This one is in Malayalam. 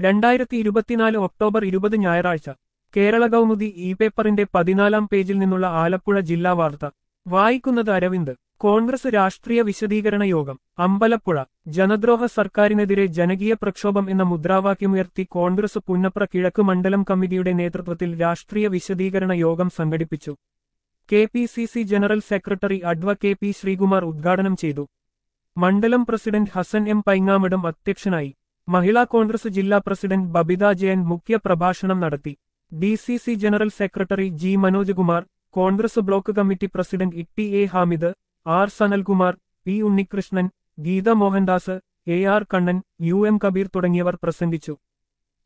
രണ്ടായിരത്തി ഇരുപത്തിനാല് ഒക്ടോബർ ഇരുപത് ഞായറാഴ്ച കേരള കൗമുദി ഇ പേപ്പറിന്റെ പതിനാലാം പേജിൽ നിന്നുള്ള ആലപ്പുഴ ജില്ലാ വാർത്ത വായിക്കുന്നത് അരവിന്ദ് കോൺഗ്രസ് രാഷ്ട്രീയ വിശദീകരണ യോഗം അമ്പലപ്പുഴ ജനദ്രോഹ സർക്കാരിനെതിരെ ജനകീയ പ്രക്ഷോഭം എന്ന മുദ്രാവാക്യമുയർത്തി കോൺഗ്രസ് പുന്നപ്ര കിഴക്ക് മണ്ഡലം കമ്മിറ്റിയുടെ നേതൃത്വത്തിൽ രാഷ്ട്രീയ വിശദീകരണ യോഗം സംഘടിപ്പിച്ചു K P C C general secretary adv K P Sreekumar ഉദ്ഘാടനം ചെയ്തു മണ്ഡലം പ്രസിഡന്റ് ഹസൻ എം പൈങ്ങാമിടം അധ്യക്ഷനായി മഹിളാ കോൺഗ്രസ് ജില്ലാ പ്രസിഡന്റ് ബബിത ജയൻ മുഖ്യ പ്രഭാഷണം നടത്തി D C C general secretary G Manoj Kumar Congress block committee president E A Hamid R Sanalkumar P Unnikrishnan Geetha Mohandas A R Kannan U M Kabeer തുടങ്ങിയവർ പ്രസംഗിച്ചു